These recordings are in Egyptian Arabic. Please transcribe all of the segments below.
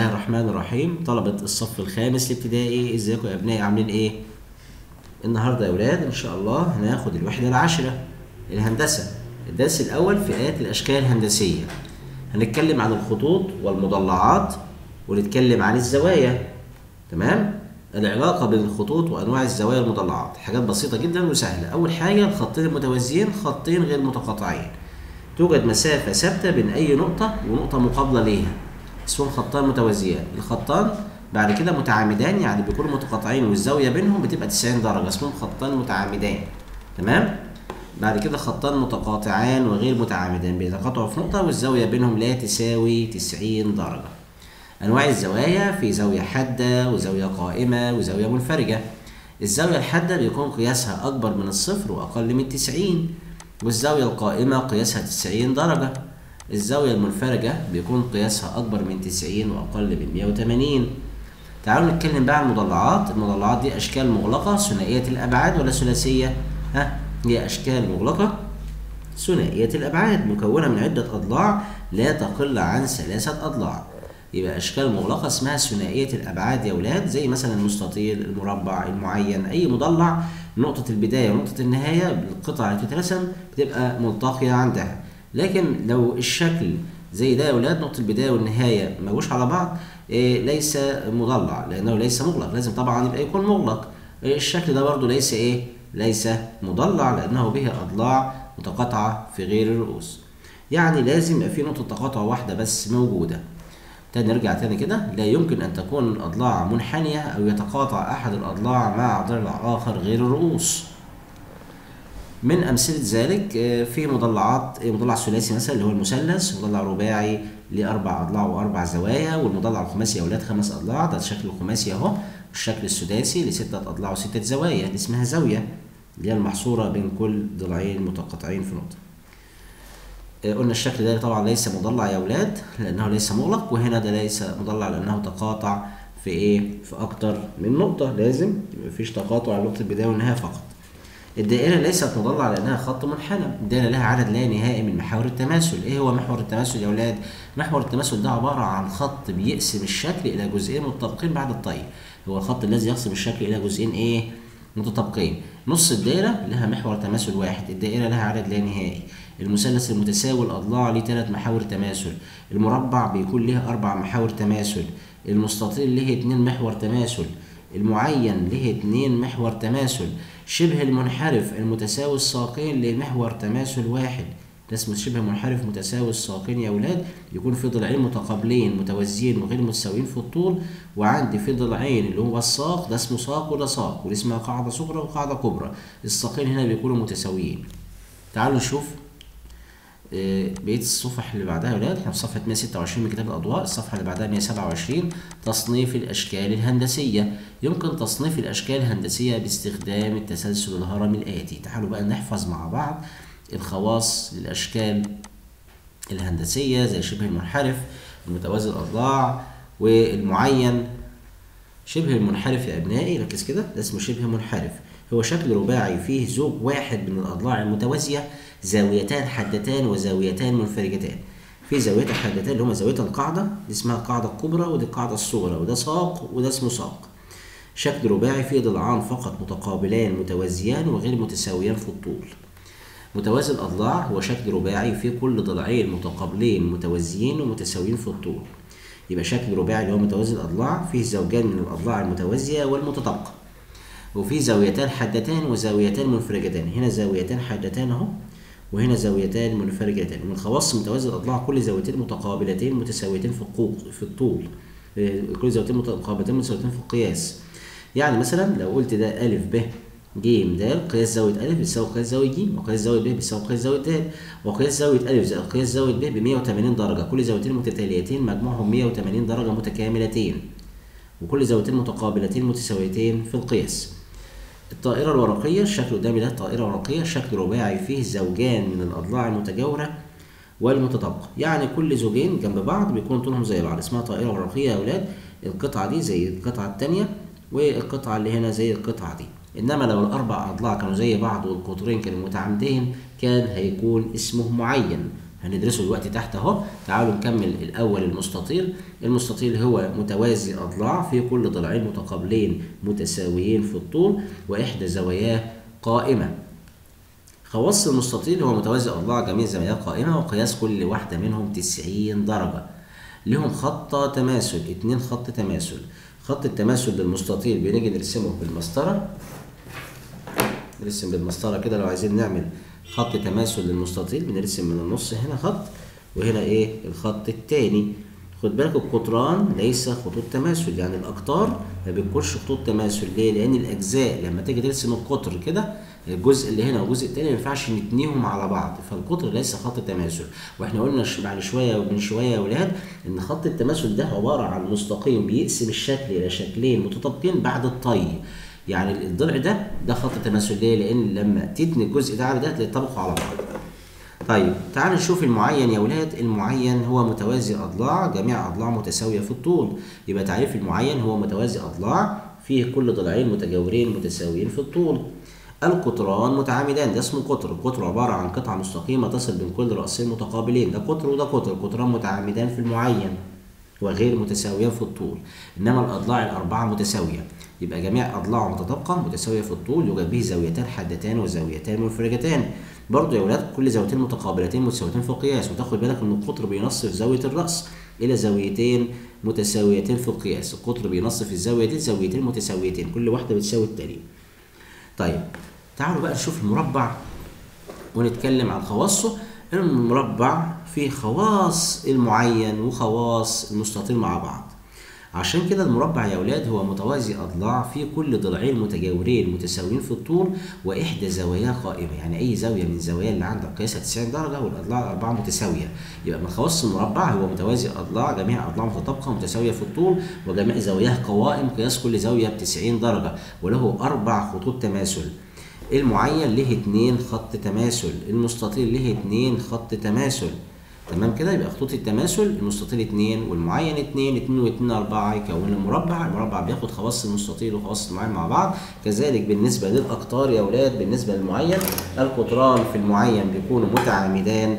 الله الرحمن الرحيم طلبة الصف الخامس الابتدائي ازيكم يا ابنائي عاملين ايه؟ النهارده يا ولاد ان شاء الله هناخد الوحدة العاشرة الهندسة الدرس الأول في آيات الأشكال الهندسية هنتكلم عن الخطوط والمضلعات ونتكلم عن الزوايا تمام؟ العلاقة بين الخطوط وأنواع الزوايا المضلعات حاجات بسيطة جدا وسهلة أول حاجة الخطين المتوازيين خطين غير متقاطعين توجد مسافة ثابتة بين أي نقطة ونقطة مقابلة ليها اسمهم خطان متوازيان الخطان بعد كده متعامدان يعني بيكونوا متقاطعين والزاوية بينهم بتبقى 90 درجة اسمهم خطان متعامدان تمام بعد كده خطان متقاطعان وغير متعامدان بيتقاطعوا في نقطة والزاوية بينهم لا تساوي 90 درجة أنواع الزوايا في زاوية حادة وزاوية قائمة وزاوية منفرجة الزاوية الحادة بيكون قياسها أكبر من الصفر وأقل من 90 والزاوية القائمة قياسها 90 درجة الزاوية المنفرجة بيكون قياسها أكبر من 90 وأقل من 180 تعالوا نتكلم بقى عن المضلعات المضلعات دي أشكال مغلقة ثنائية الأبعاد ولا ثلاثية؟ ها هي أشكال مغلقة ثنائية الأبعاد مكونة من عدة أضلاع لا تقل عن ثلاثة أضلاع يبقى أشكال مغلقة اسمها ثنائية الأبعاد يا ولاد زي مثلا المستطيل المربع المعين أي مضلع نقطة البداية ونقطة النهاية القطعة اللي بتترسم بتبقى ملتقية عندها لكن لو الشكل زي ده يا ولاد نقطة البداية والنهاية ما جوش على بعض إيه ليس مضلع لأنه ليس مغلق لازم طبعا يبقى يكون مغلق إيه الشكل ده برضو ليس إيه ليس مضلع لأنه به أضلاع متقاطعة في غير الرؤوس يعني لازم يبقى في نقطة تقاطع واحدة بس موجودة تاني نرجع تاني كده لا يمكن أن تكون الأضلاع منحنية أو يتقاطع أحد الأضلاع مع ضلع آخر غير الرؤوس من أمثلة ذلك في مضلعات مضلع ثلاثي مثلا اللي هو المثلث مضلع رباعي ليه أربع أضلاع وأربع زوايا والمضلع الخماسي يا أولاد خمس أضلاع ده الشكل الخماسي أهو والشكل السداسي لستة أضلاع وستة زوايا دي اسمها زاوية اللي هي المحصورة بين كل ضلعين متقاطعين في نقطة قلنا الشكل ده طبعا ليس مضلع يا أولاد لأنه ليس مغلق وهنا ده ليس مضلع لأنه تقاطع في إيه؟ في أكتر من نقطة لازم مفيش تقاطع على نقطة البداية والنهاية فقط. الدائرة ليست مضلعة لأنها خط منحنى، الدائرة لها عدد لا نهائي من محاور التماثل، إيه هو محور التماثل يا أولاد؟ محور التماثل ده عبارة عن خط بيقسم الشكل إلى جزئين متطابقين بعد الطي، هو الخط الذي يقسم الشكل إلى جزئين إيه؟ متطابقين، نص الدائرة لها محور تماثل واحد، الدائرة لها عدد لا نهائي، المثلث المتساوي الأضلاع ليه ثلاث محاور تماثل، المربع بيكون له أربع محاور تماثل، المستطيل له اتنين محور تماثل، المعين له اتنين محور تماثل، شبه المنحرف المتساوي الساقين لمحور تماثل واحد ده اسمه شبه منحرف متساوي الساقين يا أولاد يكون في ضلعين متقابلين متوازيين وغير متساويين في الطول وعندي في ضلعين اللي هو الساق ده اسمه ساق وده ساق ودي اسمها قاعدة صغرى وقاعدة كبرى الساقين هنا بيكونوا متساويين تعالوا نشوف بقيه الصفح اللي بعدها يا ولاد احنا في صفحه 126 من كتاب الاضواء الصفحه اللي بعدها 127 تصنيف الاشكال الهندسيه يمكن تصنيف الاشكال الهندسيه باستخدام التسلسل الهرمي الاتي تعالوا بقى نحفظ مع بعض الخواص للاشكال الهندسيه زي شبه المنحرف المتوازي الاضلاع والمعين شبه المنحرف يا ابنائي ركز كده ده اسمه شبه منحرف هو شكل رباعي فيه زوج واحد من الاضلاع المتوازيه زاويتان حادتان وزاويتان منفرجتان في زاويتين حادتان اللي هما زاوية القاعدة دي اسمها القاعدة الكبرى ودي القاعدة الصغرى وده ساق وده اسمه ساق شكل رباعي فيه ضلعان فقط متقابلان متوازيان وغير متساويان في الطول متوازي الأضلاع هو شكل رباعي فيه كل ضلعين متقابلين متوازيين ومتساويين في الطول يبقى شكل رباعي اللي هو متوازي الأضلاع فيه زوجان من الأضلاع المتوازية والمتطابقة وفي زاويتان حادتان وزاويتان منفرجتان هنا زاويتان حادتان اهو وهنا زاويتان منفرجتان من خواص متوازي الاضلاع كل زاويتين متقابلتين متساويتين في القوق في الطول كل زاويتين متقابلتين متساويتين في القياس يعني مثلا لو قلت ده ا ب ج د قياس زاويه ا بيساوي قياس زاويه ج وقياس زاويه ب بيساوي قياس زاويه د وقياس زاويه ا زائد قياس زاويه ب ب 180 درجه كل زاويتين متتاليتين مجموعهم 180 درجه متكاملتين وكل زاويتين متقابلتين متساويتين في القياس الطائرة الورقية الشكل قدامي ده طائرة ورقية شكل رباعي فيه زوجان من الأضلاع المتجاورة والمتطابقة يعني كل زوجين جنب بعض بيكون طولهم زي بعض اسمها طائرة ورقية يا أولاد القطعة دي زي القطعة التانية والقطعة اللي هنا زي القطعة دي إنما لو الأربع أضلاع كانوا زي بعض والقطرين كانوا متعامدين كان هيكون اسمه معين هندرسه دلوقتي تحت اهو تعالوا نكمل الاول المستطيل المستطيل هو متوازي اضلاع في كل ضلعين متقابلين متساويين في الطول واحدى زواياه قائمه خواص المستطيل هو متوازي اضلاع جميع زواياه قائمه وقياس كل واحده منهم 90 درجه لهم خط تماثل اتنين خط تماثل خط التماثل للمستطيل بنيجي نرسمه بالمسطره نرسم بالمسطره كده لو عايزين نعمل خط تماثل للمستطيل بنرسم من النص هنا خط وهنا ايه الخط التاني خد بالك القطران ليس خطوط تماثل يعني الاقطار ما بتكونش خطوط تماثل ليه لان الاجزاء لما تيجي ترسم القطر كده الجزء اللي هنا والجزء التاني ما ينفعش نتنيهم على بعض فالقطر ليس خط تماثل واحنا قلنا ش- بعد شويه ومن شويه يا اولاد ان خط التماثل ده عباره عن مستقيم بيقسم الشكل الى شكلين متطابقين بعد الطي يعني الضلع ده ده خط تماثل ليه لان لما تتني الجزء ده على ده هتلاقي طبقوا على بعض طيب تعال نشوف المعين يا ولاد المعين هو متوازي اضلاع جميع اضلاع متساويه في الطول يبقى تعريف المعين هو متوازي اضلاع فيه كل ضلعين متجاورين متساويين في الطول القطران متعامدان ده اسمه قطر القطر عباره عن قطعه مستقيمه تصل بين كل راسين متقابلين ده قطر وده قطر قطران متعامدان في المعين وغير متساويان في الطول انما الاضلاع الاربعه متساويه يبقى جميع اضلاعه متطابقه متساويه في الطول يوجد به زاويتان حادتان وزاويتان منفرجتان برضه يا ولاد كل زاويتين متقابلتين متساويتين في القياس وتاخد بالك ان القطر بينصف زاويه الراس الى زاويتين متساويتين في القياس القطر بينصف الزاويه دي زاويتين متساويتين كل واحده بتساوي التانيه طيب تعالوا بقى نشوف المربع ونتكلم عن خواصه المربع فيه خواص المعين وخواص المستطيل مع بعض عشان كده المربع يا اولاد هو متوازي اضلاع في كل ضلعين متجاورين متساويين في الطول واحدى زواياه قائمه يعني اي زاويه من الزوايا اللي عندك قياسها 90 درجه والاضلاع الاربعه متساويه يبقى من خواص المربع هو متوازي اضلاع جميع اضلاع متطابقه متساويه في الطول وجميع زواياه قوائم قياس كل زاويه ب 90 درجه وله اربع خطوط تماثل المعين له اتنين خط تماثل المستطيل له اتنين خط تماثل تمام كده يبقى خطوط التماثل المستطيل اتنين والمعين اتنين اتنين واتنين اربعة يكون المربع المربع بياخد خواص المستطيل وخواص المعين مع بعض كذلك بالنسبة للأقطار يا أولاد بالنسبة للمعين القطران في المعين بيكونوا متعامدان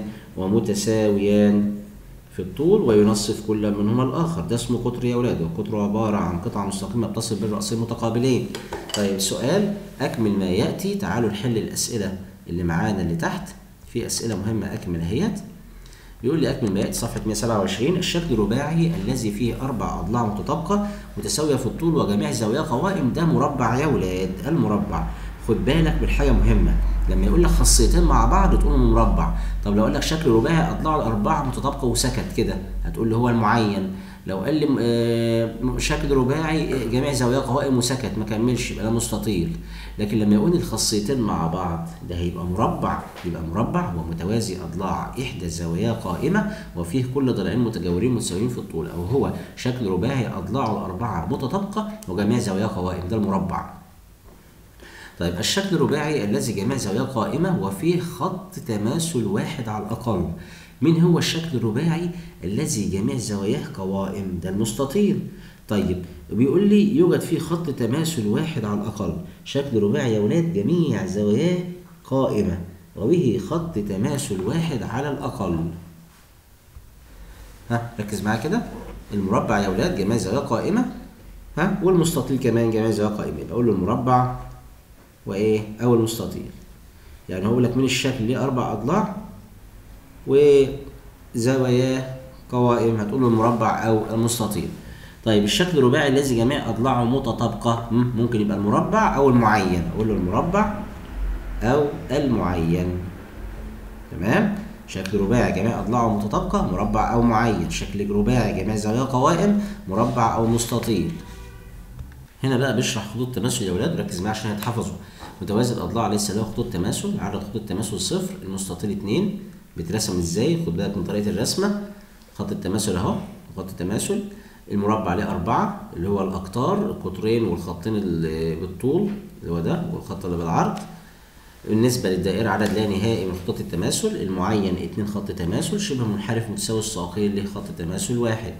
ومتساويان في الطول وينصف كل منهما الآخر ده اسمه قطر يا أولاد والقطر عبارة عن قطعة مستقيمة بتصل بين رأسين متقابلين طيب سؤال أكمل ما يأتي تعالوا نحل الأسئلة اللي معانا اللي تحت في أسئلة مهمة أكمل اهيت بيقول لي أكمل ما يأتي صفحة 127 الشكل الرباعي الذي فيه أربع أضلاع متطابقة متساوية في الطول وجميع زواياه قوائم ده مربع يا ولاد المربع خد بالك من حاجة مهمة لما يقول لك خاصيتين مع بعض تقول مربع طب لو قال لك شكل رباعي أضلاعه الأربعة متطابقة وسكت كده هتقول لي هو المعين لو قال لي آه، شكل رباعي آه، جميع زواياه قوائم وسكت ما كملش يبقى ده مستطيل لكن لما يقول الخاصيتين مع بعض ده هيبقى مربع يبقى مربع هو متوازي اضلاع احدى زواياه قائمه وفيه كل ضلعين متجاورين متساويين في الطول او هو شكل رباعي اضلاعه الاربعه متطابقه وجميع زواياه قوائم ده المربع طيب الشكل الرباعي الذي جميع زواياه قائمة وفيه خط تماثل واحد على الأقل من هو الشكل الرباعي الذي جميع زواياه قوائم ده المستطيل طيب بيقول لي يوجد فيه خط تماثل واحد على الأقل شكل رباعي يا ولاد جميع زواياه قائمة وبه خط تماثل واحد على الأقل ها ركز معايا كده المربع يا ولاد جميع زواياه قائمة ها والمستطيل كمان جميع زواياه قائمة يبقى أقول له المربع وايه او المستطيل يعني هقول لك من الشكل ليه اربع اضلاع وزواياه قوائم هتقول له المربع او المستطيل طيب الشكل الرباعي الذي جميع اضلاعه متطابقه مم، ممكن يبقى المربع او المعين اقول له المربع او المعين تمام شكل رباعي جميع اضلاعه متطابقه مربع او معين شكل رباعي جميع زواياه قوائم مربع او مستطيل هنا بقى بيشرح خطوط تماثل يا ولاد ركز معايا عشان يتحفظوا متوازي الاضلاع ليس له خطوط تماثل عدد خطوط التماثل صفر المستطيل اتنين بيترسم ازاي خد بالك من طريقه الرسمه خط التماثل اهو خط التماثل المربع عليه أربعة اللي هو الأقطار القطرين والخطين اللي بالطول اللي هو ده والخط اللي بالعرض بالنسبة للدائرة عدد لا نهائي من خطوط التماثل المعين اتنين خط تماثل شبه منحرف متساوي الساقين له خط تماثل واحد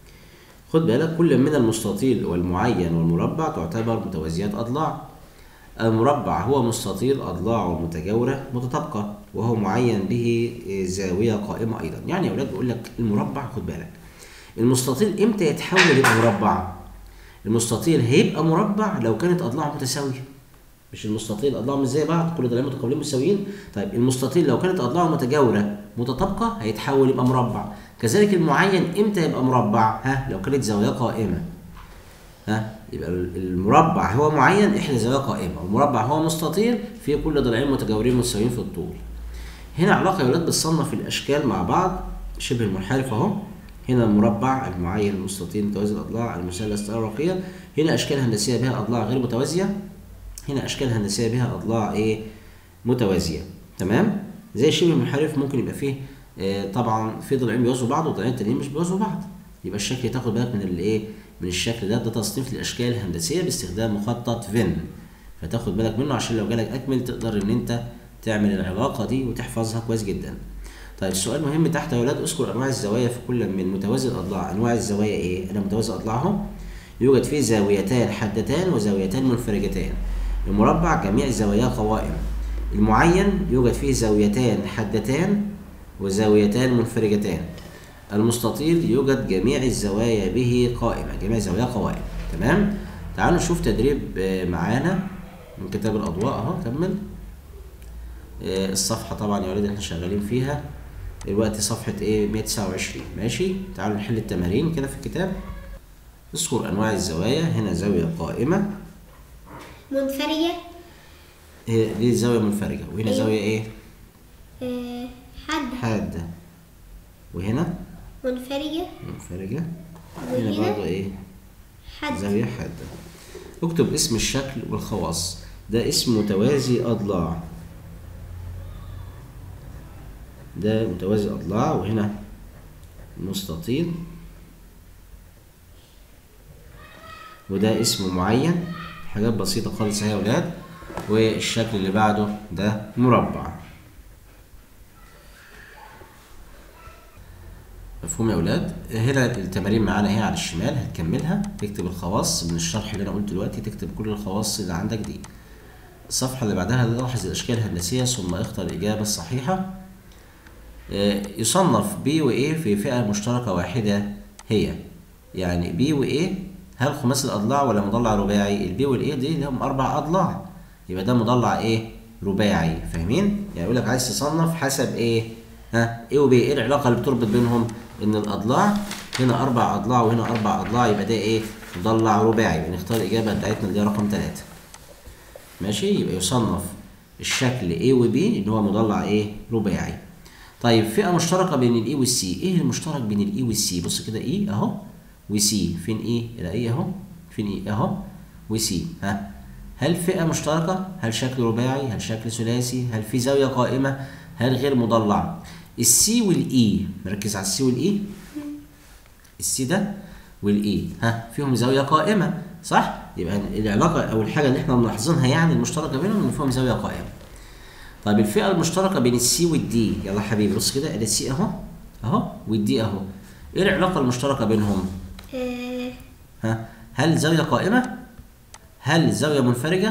خد بالك كل من المستطيل والمعين والمربع تعتبر متوازيات أضلاع المربع هو مستطيل أضلاعه متجاورة متطابقة وهو معين به زاوية قائمة أيضا يعني يا أولاد بيقول لك المربع خد بالك المستطيل إمتى يتحول يبقى مربع المستطيل هيبقى مربع لو كانت أضلاعه متساوية مش المستطيل أضلاعه مش زي بعض كل ضلعين متقابلين مساويين طيب المستطيل لو كانت أضلاعه متجاورة متطابقة هيتحول يبقى مربع كذلك المعين إمتى يبقى مربع ها لو كانت زاوية قائمة ها يبقى المربع هو معين احدى زوايا قائمه والمربع هو مستطيل فيه كل ضلعين متجاورين متساويين في الطول هنا علاقه يا ولاد بتصنف الاشكال مع بعض شبه المنحرف اهو هنا المربع المعين المستطيل متوازي الاضلاع المثلث الرقيه هنا اشكال هندسيه بها اضلاع غير متوازيه هنا اشكال هندسيه بها اضلاع ايه متوازيه تمام زي شبه المنحرف ممكن يبقى فيه آه طبعا في ضلعين بيوازوا بعض وضلعين التانيين مش بيوازوا بعض يبقى الشكل تاخد بالك من الايه من الشكل ده ده تصنيف للاشكال الهندسيه باستخدام مخطط فين فتاخد بالك منه عشان لو جالك اكمل تقدر ان انت تعمل العلاقه دي وتحفظها كويس جدا طيب السؤال مهم تحت يا ولاد اذكر انواع الزوايا في كل من متوازي الاضلاع انواع الزوايا ايه انا متوازي اضلاعهم يوجد فيه زاويتان حادتان وزاويتان منفرجتان المربع جميع زواياه قوائم المعين يوجد فيه زاويتان حادتان وزاويتان منفرجتان المستطيل يوجد جميع الزوايا به قائمة جميع الزوايا قوائم تمام تعالوا نشوف تدريب معانا من كتاب الأضواء أهو كمل الصفحة طبعا يا ولاد احنا شغالين فيها دلوقتي صفحة ايه 129 ماشي تعالوا نحل التمارين كده في الكتاب اذكر أنواع الزوايا هنا زاوية قائمة منفرجة هي دي زاوية منفرجة وهنا إيه؟ زاوية ايه آه، حادة حادة وهنا منفرجة منفرجة هنا وهنا برضه ايه حادة زاوية حادة اكتب اسم الشكل والخواص ده اسم متوازي أضلاع ده متوازي أضلاع وهنا مستطيل وده اسم معين حاجات بسيطة خالص اهي يا ولاد والشكل اللي بعده ده مربع مفهوم يا اولاد هنا التمارين معانا اهي على الشمال هتكملها تكتب الخواص من الشرح اللي انا قلته دلوقتي تكتب كل الخواص اللي عندك دي الصفحة اللي بعدها لاحظ الأشكال الهندسية ثم اختر الإجابة الصحيحة آه، يصنف B و A في فئة مشتركة واحدة هي يعني B و A هل خماسي الأضلاع ولا مضلع رباعي؟ ال B وال A دي لهم أربع أضلاع يبقى ده مضلع إيه؟ رباعي فاهمين؟ يعني يقول لك عايز تصنف حسب إيه؟ ها A و B إيه العلاقة اللي بتربط بينهم؟ إن الأضلاع هنا أربع أضلاع وهنا أربع أضلاع يبقى ده إيه؟ مضلع رباعي يبقى نختار الإجابة بتاعتنا اللي هي رقم تلاتة ماشي يبقى يصنف الشكل A و B ان هو مضلع ايه رباعي طيب فئة مشتركة بين الاي والسي ايه المشترك بين الاي والسي بص كده اي اهو وسي فين ايه الاقي اهو فين ايه اهو وسي ها هل فئة مشتركة هل شكل رباعي هل شكل ثلاثي هل في زاوية قائمة هل غير مضلع السي والاي مركز على السي والاي السي ده والاي ها فيهم زاويه قائمه صح يبقى العلاقه او الحاجه اللي احنا ملاحظينها يعني المشتركه بينهم ان فيهم زاويه قائمه طيب الفئه المشتركه بين السي والدي يلا حبيبي بص كده ادي السي اهو اهو والدي اهو ايه العلاقه المشتركه بينهم آه، ها هل زاويه قائمه هل زاويه منفرجه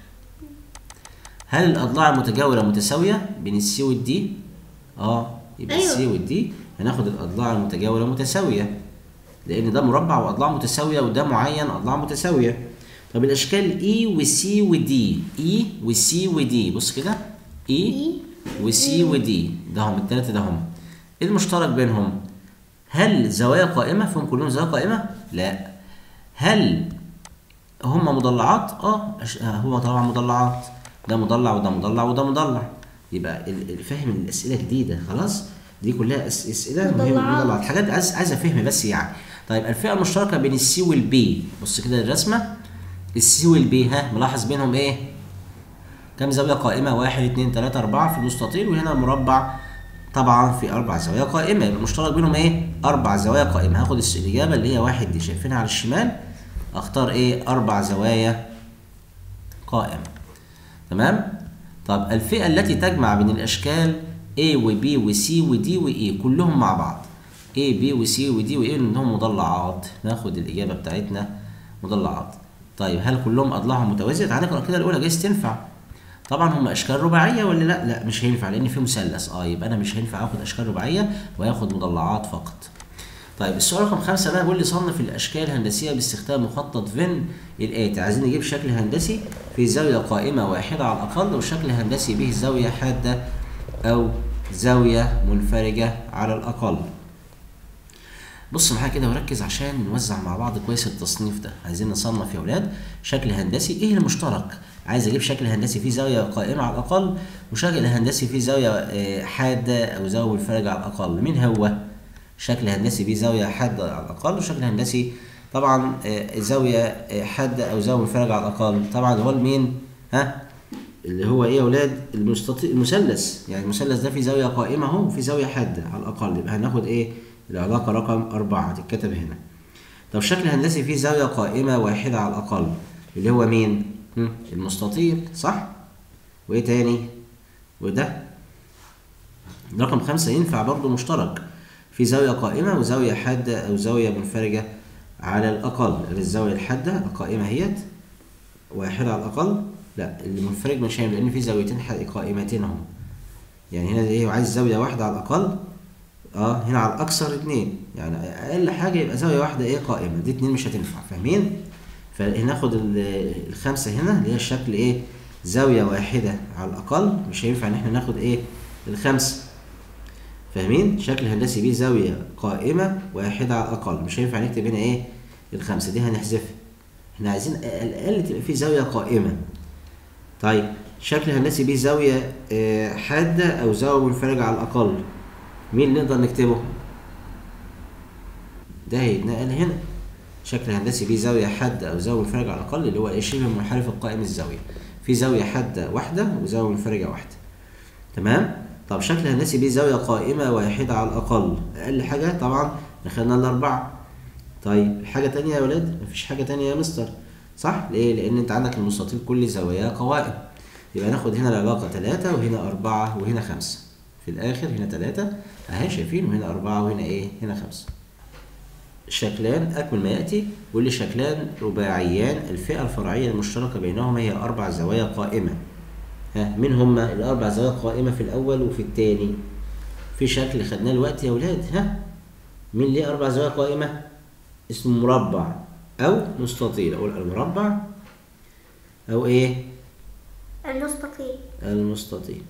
هل الاضلاع المتجاوره متساويه بين السي والدي اه يبقى أيوة. السي والدي هناخد الاضلاع المتجاوره متساويه لان ده مربع واضلاع متساويه وده معين اضلاع متساويه طب الاشكال اي وسي ودي اي وسي ودي بص كده اي إي وسي ودي ده هم الثلاثه ده هم ايه المشترك بينهم هل زوايا قائمه فيهم كلهم زوايا قائمه لا هل هم مضلعات اه أش- آه، هو طبعا مضلعات ده مضلع وده مضلع وده مضلع يبقى ال- ال- فاهم الاسئله جديده خلاص دي كلها أس- اسئله مهمه مضلعات. مضلعات حاجات عايز عايزه فهم بس يعني طيب الفئه المشتركه بين السي والبي بص كده الرسمه السي والبي ها ملاحظ بينهم ايه كم زاويه قائمه واحد اتنين تلاته اربعه في المستطيل وهنا المربع طبعا في اربع زوايا قائمه يبقى المشترك بينهم ايه اربع زوايا قائمه هاخد الس- الاجابه اللي هي واحد دي شايفينها على الشمال اختار ايه اربع زوايا قائمه تمام طب الفئه التي تجمع بين الاشكال A و B و C و D و E كلهم مع بعض A B و C و D و E انهم مضلعات ناخد الاجابه بتاعتنا مضلعات طيب هل كلهم اضلاعهم متوازيه تعالى نقرا كده الاولى جايز تنفع طبعا هم اشكال رباعيه ولا لا لا مش هينفع لان في مثلث اه يبقى انا مش هينفع اخد اشكال رباعيه واخد مضلعات فقط طيب السؤال رقم خمسة بقى بيقول لي صنف الأشكال الهندسية باستخدام مخطط فين الآتي عايزين نجيب شكل هندسي في زاوية قائمة واحدة على الأقل وشكل هندسي به زاوية حادة أو زاوية منفرجة على الأقل بص معايا كده وركز عشان نوزع مع بعض كويس التصنيف ده عايزين نصنف يا اولاد شكل هندسي ايه المشترك عايز اجيب شكل هندسي فيه زاويه قائمه على الاقل وشكل هندسي فيه زاويه آه، حاده او زاويه منفرجه على الاقل مين هو شكل هندسي فيه زاويه حاده على الاقل وشكل هندسي طبعا آه، زاويه آه، حاده او زاويه منفرجه على الاقل طبعا هو مين ها اللي هو ايه يا اولاد المستطيل المثلث يعني المثلث ده فيه زاويه قائمه اهو وفي زاويه حاده على الاقل يبقى هناخد ايه العلاقه رقم أربعة هتتكتب هنا طب شكل هندسي فيه زاويه قائمه واحده على الاقل اللي هو مين هم، المستطيل صح وايه تاني وده رقم خمسة ينفع برضو مشترك في زاوية قائمة وزاوية حادة أو زاوية منفرجة على الأقل الزاوية الحادة القائمة هيت واحدة على الأقل لا المنفرج مش هينفع لأن في زاويتين ح- قائمتين اهو يعني هنا ايه عايز زاوية واحدة على الأقل اه هنا على الأكثر اتنين يعني أقل حاجة يبقى زاوية واحدة ايه قائمة دي اتنين مش هتنفع فاهمين؟ فهناخد ال- الخمسة هنا اللي هي الشكل ايه زاوية واحدة على الأقل مش هينفع إن احنا ناخد ايه الخمسة فاهمين؟ شكل هندسي بيه زاوية قائمة واحدة على الأقل مش هينفع نكتب هنا ايه الخمسة دي هنحذفها احنا عايزين على الأقل تبقى فيه زاوية قائمة طيب شكل هندسي بيه زاوية آه، حادة أو زاوية منفرجة على الأقل مين اللي نقدر نكتبه؟ ده هيتنقل هنا شكل هندسي بيه زاوية حادة أو زاوية منفرجة على الأقل اللي هو إيه شبه منحرف القائم الزاوية في زاوية حادة واحدة وزاوية منفرجة واحدة تمام؟ طب شكل هندسي بيه زاوية قائمة واحدة على الأقل أقل حاجة طبعا دخلنا الأربعة طيب حاجة تانية يا ولاد مفيش حاجة تانية يا مستر صح؟ ليه؟ لأن أنت عندك المستطيل كل زواياه قوائم يبقى ناخد هنا العلاقة تلاتة وهنا أربعة وهنا خمسة في الآخر هنا تلاتة أهي شايفين وهنا أربعة وهنا إيه؟ هنا خمسة شكلان أكمل ما يأتي يقول لي شكلان رباعيان الفئة الفرعية المشتركة بينهما هي أربع زوايا قائمة ها مين هما الأربع زوايا قائمة في الأول وفي التاني في شكل خدناه دلوقتي يا ولاد ها مين ليه أربع زوايا قائمة اسمه مربع أو مستطيل أقول المربع أو إيه المستطيل المستطيل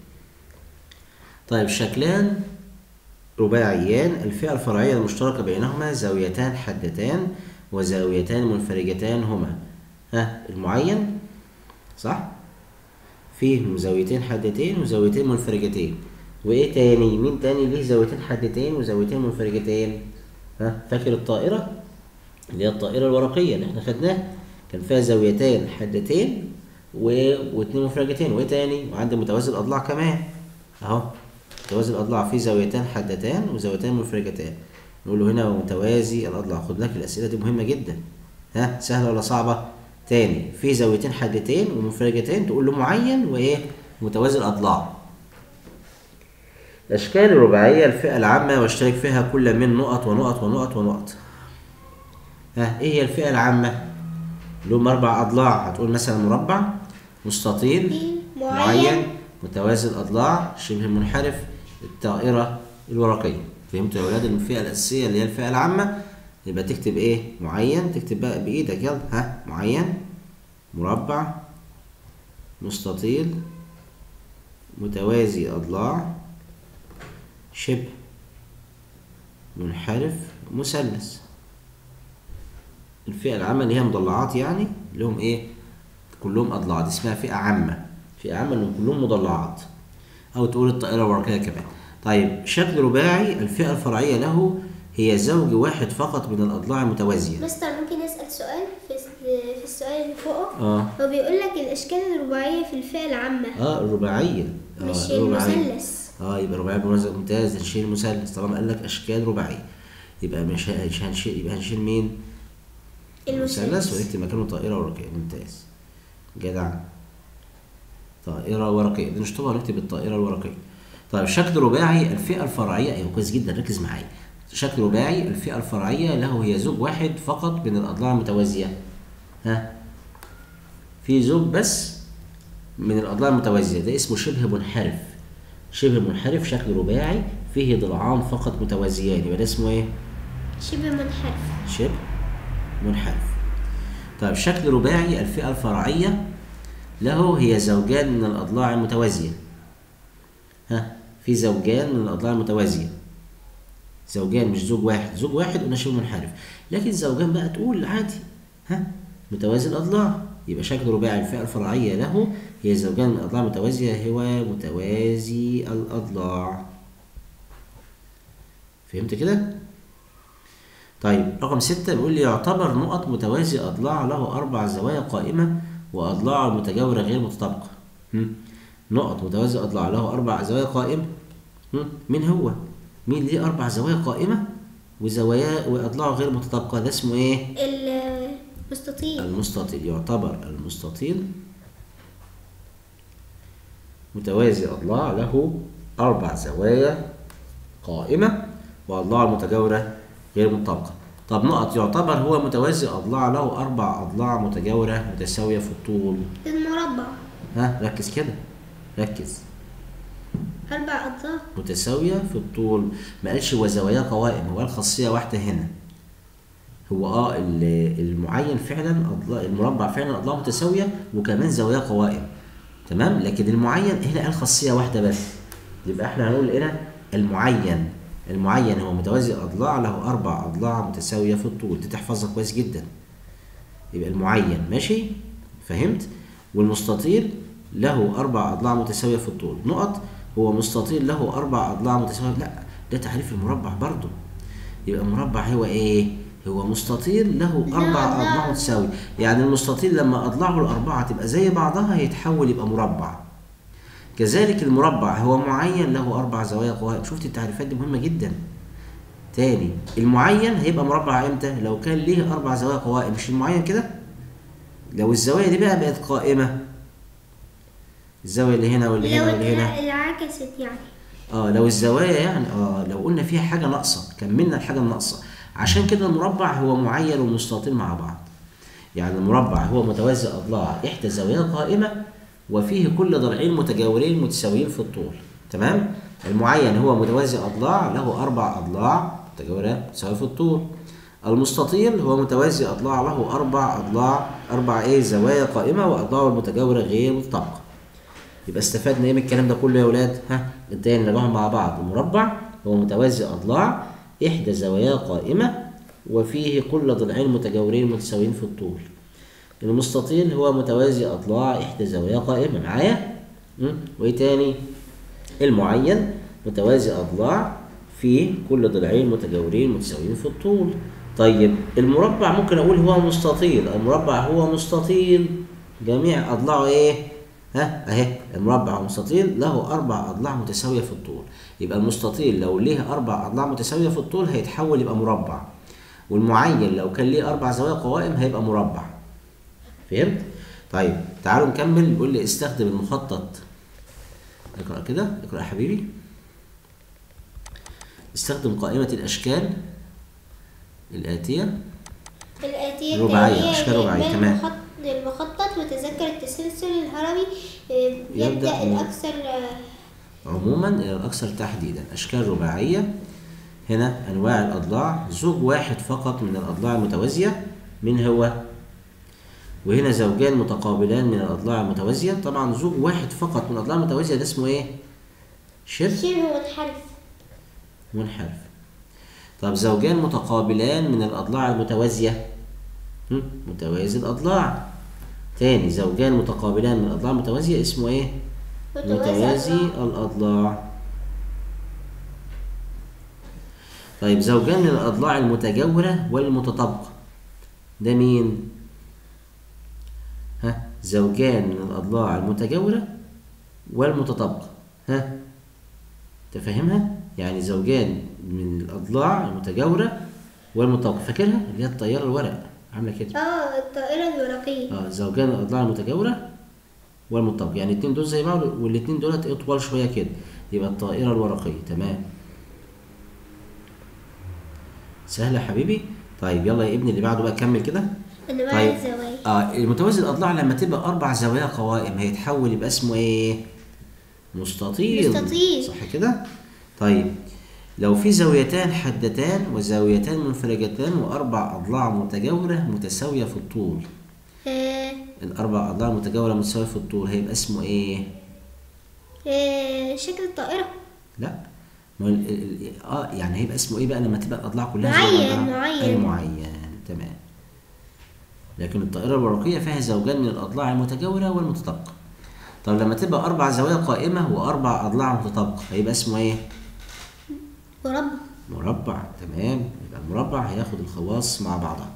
طيب شكلان رباعيان الفئة الفرعية المشتركة بينهما زاويتان حادتان وزاويتان منفرجتان هما ها المعين صح فيه زاويتين حادتين وزاويتين منفرجتين وايه تاني مين تاني ليه زاويتين حادتين وزاويتين منفرجتين ها فاكر الطائرة اللي هي الطائرة الورقية اللي احنا خدناها كان فيها زاويتين حادتين و... واتنين منفرجتين وايه تاني وعند متوازي الاضلاع كمان اهو متوازي الاضلاع فيه زاويتان حادتان وزاويتان منفرجتان نقول له هنا متوازي الاضلاع خد بالك الاسئله دي مهمه جدا ها سهله ولا صعبه تاني في زاويتين حادتين ومنفرجتين تقول له معين وايه متوازي الاضلاع الاشكال الرباعيه الفئه العامه واشترك فيها كل من نقط ونقط ونقط ونقط ها ايه هي الفئه العامه لهم اربع اضلاع هتقول مثلا مربع مستطيل معين. معين متوازي الاضلاع شبه منحرف الطائره الورقيه فهمتوا يا اولاد الفئه الاساسيه اللي هي الفئه العامه يبقى تكتب ايه معين تكتب بقى بايدك يلا ها معين مربع مستطيل متوازي اضلاع شبه منحرف مثلث الفئة العامة اللي هي مضلعات يعني لهم ايه كلهم اضلاع دي اسمها فئة عامة فئة عامة اللي كلهم مضلعات او تقول الطائرة الورقية كمان طيب شكل رباعي الفئة الفرعية له هي زوج واحد فقط من الاضلاع المتوازية مستر ممكن نسأل سؤال في في السؤال اللي فوقه اه هو بيقول لك الأشكال الرباعية في الفئة العامة اه الرباعية آه مش الرباعية. المثلث اه يبقى رباعي بمنظر ممتاز هنشيل المثلث طالما قال لك اشكال رباعية يبقى مش ه- مش هنشيل يبقى هنشيل مين؟ المثلث المثلث ونكتب مكانه طائرة ورقية ممتاز جدع طائرة ورقية دي نشطبها ونكتب الطائرة الورقية طيب شكل رباعي الفئة الفرعية أيوة كويس جدا ركز معايا شكل رباعي الفئة الفرعية له هي زوج واحد فقط من الأضلاع المتوازية ها في زوج بس من الاضلاع المتوازيه ده اسمه شبه منحرف شبه منحرف شكل رباعي فيه ضلعان فقط متوازيان يبقى ده اسمه ايه شبه منحرف شبه منحرف طيب شكل رباعي الفئة الفرعية له هي زوجان من الأضلاع المتوازية ها في زوجان من الأضلاع المتوازية زوجان مش زوج واحد زوج واحد قلنا شبه منحرف لكن زوجان بقى تقول عادي ها متوازي الأضلاع يبقى شكل رباعي الفئة الفرعية له هي زوجان من الأضلاع المتوازية هو متوازي الأضلاع فهمت كده؟ طيب رقم ستة بيقول لي يعتبر نقط متوازي أضلاع له أربع زوايا قائمة وأضلاع متجاورة غير متطابقة هم؟ نقط متوازي أضلاع له أربع زوايا قائمة هم؟ مين هو؟ مين ليه أربع زوايا قائمة وزوايا وأضلاعه غير متطابقة ده اسمه إيه؟ المستطيل المستطيل يعتبر المستطيل متوازي أضلاع له أربع زوايا قائمة وأضلاع المتجاورة غير متطابقة طب نقط يعتبر هو متوازي أضلاع له أربع أضلاع متجاورة متساوية في الطول المربع ها ركز كده ركز أربع أضلاع متساوية في الطول ما قالش هو زوايا قوائم هو قال خاصية واحدة هنا هو اه ال- المعين فعلا أضلاع المربع فعلا أضلاع متساوية وكمان زوايا قوائم تمام لكن المعين هنا قال خاصية واحدة بس يبقى احنا هنقول هنا المعين المعين هو متوازي أضلاع له أربع أضلاع متساوية في الطول دي تحفظها كويس جدا يبقى المعين ماشي فهمت والمستطيل له أربع أضلاع متساوية في الطول نقط هو مستطيل له أربع أضلاع متساوية لا ده تعريف المربع برضو يبقى المربع هو إيه هو مستطيل له لا، أربع لا. أضلاع متساوية يعني المستطيل لما أضلاعه الأربعة تبقى زي بعضها يتحول يبقى مربع كذلك المربع هو معين له أربع زوايا قوائم شفت التعريفات دي مهمة جدا تاني المعين هيبقى مربع امتى لو كان ليه أربع زوايا قوائم مش المعين كده لو الزوايا دي بقى بقت قائمة الزاوية اللي هنا واللي لو هنا واللي هنا انعكست يعني اه لو الزوايا يعني اه لو قلنا فيها حاجة ناقصة كملنا الحاجة الناقصة عشان كده المربع هو معين ومستطيل مع بعض يعني المربع هو متوازي أضلاع إحدى زوايا قائمة وفيه كل ضلعين متجاورين متساويين في الطول تمام المعين هو متوازي أضلاع له أربع أضلاع متجاورة متساوية في الطول المستطيل هو متوازي أضلاع له أربع أضلاع أربع إيه زوايا قائمة وأضلاعه المتجاورة غير متطابقة يبقى استفدنا ايه من الكلام ده كله يا ولاد ها التاني نراجعهم مع بعض المربع هو متوازي اضلاع احدى زواياه قائمه وفيه كل ضلعين متجاورين متساويين في الطول المستطيل هو متوازي اضلاع احدى زواياه قائمه معايا مم؟ وايه تاني المعين متوازي اضلاع فيه كل ضلعين متجاورين متساويين في الطول طيب المربع ممكن اقول هو مستطيل المربع هو مستطيل جميع اضلاعه ايه ها اهي المربع هو مستطيل له اربع اضلاع متساويه في الطول يبقى المستطيل لو ليه اربع اضلاع متساويه في الطول هيتحول يبقى مربع والمعين لو كان ليه اربع زوايا قوائم هيبقى مربع فهمت طيب تعالوا نكمل بيقول لي استخدم المخطط اقرا كده اقرا يا حبيبي استخدم قائمه الاشكال الاتيه الآتية رباعية، التالية أشكال رباعية، لإكمال تمام. المخط- المخطط وتذكر التسلسل الهرمي آه، يبدأ يبدأ من- الأكثر آه، عموما الى الاكثر تحديدا اشكال رباعيه هنا انواع الاضلاع زوج واحد فقط من الاضلاع المتوازيه من هو وهنا زوجان متقابلان من الاضلاع المتوازيه طبعا زوج واحد فقط من الاضلاع المتوازيه ده اسمه ايه شبه شبه منحرف منحرف طب زوجان متقابلان من الاضلاع المتوازيه هم؟ متوازي الاضلاع تاني زوجان متقابلان من الاضلاع المتوازيه اسمه ايه متوازي أضلاع. الأضلاع طيب زوجان من الأضلاع المتجاورة والمتطابقة ده مين؟ ها زوجان من الأضلاع المتجاورة والمتطابقة ها تفهمها؟ يعني زوجان من الأضلاع المتجاورة والمتطابقة فاكرها؟ اللي هي الطيارة الورق عاملة كده اه الطائرة الورقية اه زوجان الاضلاع المتجاوره والمطابقه يعني الاثنين دول زي بعض والاثنين دولت ايه طوال شويه كده يبقى الطائره الورقيه تمام سهله يا حبيبي طيب يلا يا ابني اللي بعده بقى كمل كده انواع طيب. الزوايا اه المتوازي الاضلاع لما تبقى اربع زوايا قوائم هيتحول يبقى اسمه ايه مستطيل مستطيل. صح كده طيب لو في زاويتان حدتان وزاويتان منفرجتان واربع اضلاع متجاوره متساويه في الطول آه الاربع اضلاع متجاوره متساويه في الطول هيبقى اسمه ايه آه شكل الطائرة لا ما ال- ال- ال- اه يعني هيبقى اسمه ايه بقى لما تبقى الاضلاع كلها معين، زي بعضها؟ معين. اي معين تمام لكن الطائره الورقيه فيها زوجان من الاضلاع المتجاوره والمتطابقه طب لما تبقى اربع زوايا قائمه واربع اضلاع متطابقه هيبقى اسمه ايه مربع مربع تمام يبقى المربع هياخد الخواص مع بعضها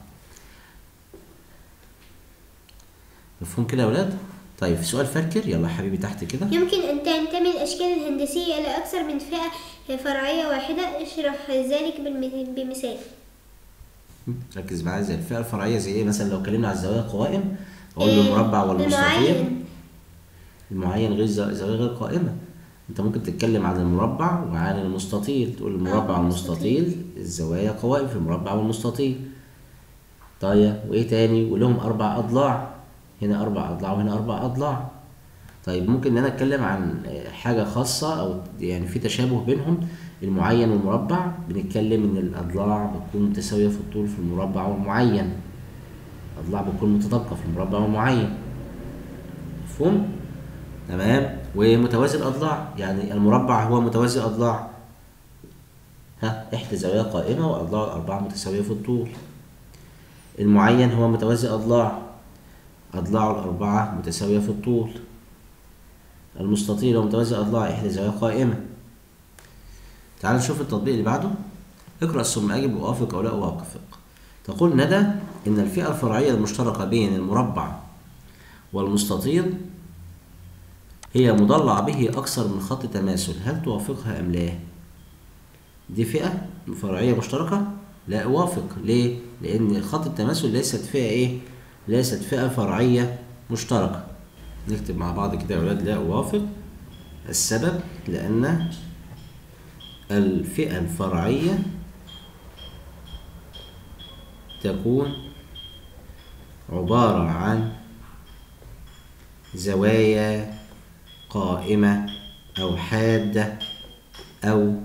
مفهوم كده يا ولاد طيب في سؤال فكر يلا يا حبيبي تحت كده يمكن أن تنتمي الأشكال الهندسية إلى أكثر من فئة فرعية واحدة اشرح ذلك بالم- بمثال ركز معايا زي الفئه الفرعيه زي ايه مثلا لو اتكلمنا على الزوايا القوائم اقول له آه، المربع والمستطيل المعين. المعين غير زا- زاويه غير قائمه انت ممكن تتكلم عن المربع وعن المستطيل تقول المربع آه، والمستطيل الزوايا قوائم في المربع والمستطيل طيب وايه تاني ولهم اربع اضلاع هنا اربع اضلاع وهنا اربع اضلاع طيب ممكن ان انا اتكلم عن آه، حاجه خاصه او يعني في تشابه بينهم المعين والمربع بنتكلم ان الاضلاع بتكون متساويه في الطول في المربع والمعين الاضلاع بتكون متطابقه في المربع والمعين مفهوم تمام ومتوازي الاضلاع يعني المربع هو متوازي الاضلاع ها احدى زوايا قائمه واضلاع الاربعه متساويه في الطول المعين هو متوازي اضلاع اضلاعه الاربعه متساويه في الطول المستطيل هو متوازي اضلاع احدى زوايا قائمه تعال نشوف التطبيق اللي بعده اقرأ ثم أجب وأوافق أو لا أوافق تقول ندى إن الفئة الفرعية المشتركة بين المربع والمستطيل هي مضلع به أكثر من خط تماثل هل توافقها أم لا؟ دي فئة فرعية مشتركة؟ لا أوافق ليه؟ لأن خط التماثل ليست فئة إيه؟ ليست فئة فرعية مشتركة نكتب مع بعض كده يا ولاد لا أوافق السبب لأن الفئة الفرعية تكون عبارة عن زوايا قائمة أو حادة أو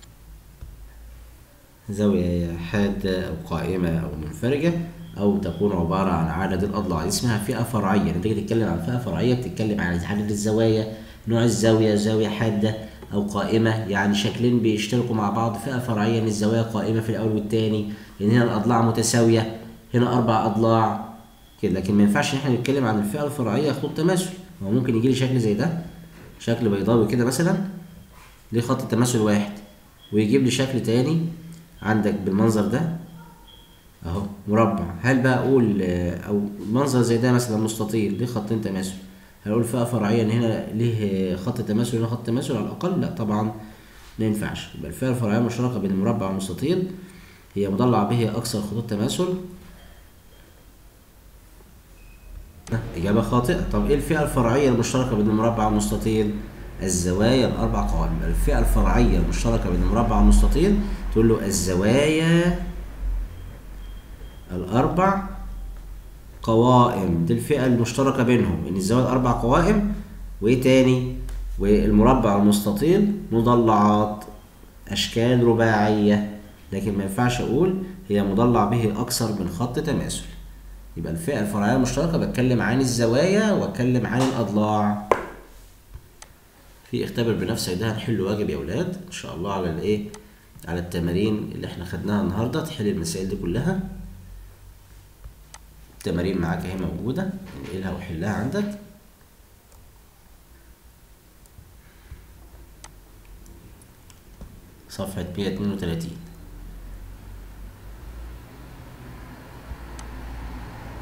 زاوية حادة أو قائمة أو منفرجة أو تكون عبارة عن عدد الأضلاع اسمها فئة فرعية لما تيجي تتكلم عن فئة فرعية بتتكلم عن عدد الزوايا نوع الزاوية زاوية حادة أو قائمة يعني شكلين بيشتركوا مع بعض فئة فرعية إن الزوايا قائمة في الأول والتاني لأن هنا الأضلاع متساوية هنا أربع أضلاع كده لكن ما ينفعش إن إحنا نتكلم عن الفئة الفرعية خطوط تماثل هو ممكن يجي لي شكل زي ده شكل بيضاوي كده مثلا ليه خط تماثل واحد ويجيب لي شكل تاني عندك بالمنظر ده اهو مربع هل بقى اقول آه، او منظر زي ده مثلا مستطيل ليه خطين تماثل هل اقول فئه فرعيه ان هنا ليه خط تماثل وهنا خط تماثل على الاقل لا طبعا ما ينفعش يبقى الفئه الفرعيه المشتركه بين المربع والمستطيل هي مضلع به اكثر خطوط تماثل إجابة خاطئة طب إيه الفئة الفرعية المشتركة بين المربع والمستطيل؟ الزوايا الأربع قوائم يبقى الفئة الفرعية المشتركة بين المربع والمستطيل تقول له الزوايا الأربع قوائم دي الفئة المشتركة بينهم إن الزوايا الأربع قوائم وإيه تاني؟ والمربع والمستطيل مضلعات أشكال رباعية لكن ما ينفعش أقول هي مضلع به أكثر من خط تماثل يبقى الفئة الفرعية المشتركة بتكلم عن الزوايا واتكلم عن الأضلاع في اختبر بنفسك ده هنحل واجب يا ولاد ان شاء الله على الايه على التمارين اللي احنا خدناها النهارده تحل المسائل دي كلها التمارين معاك اهي موجوده انقلها وحلها عندك صفحه 132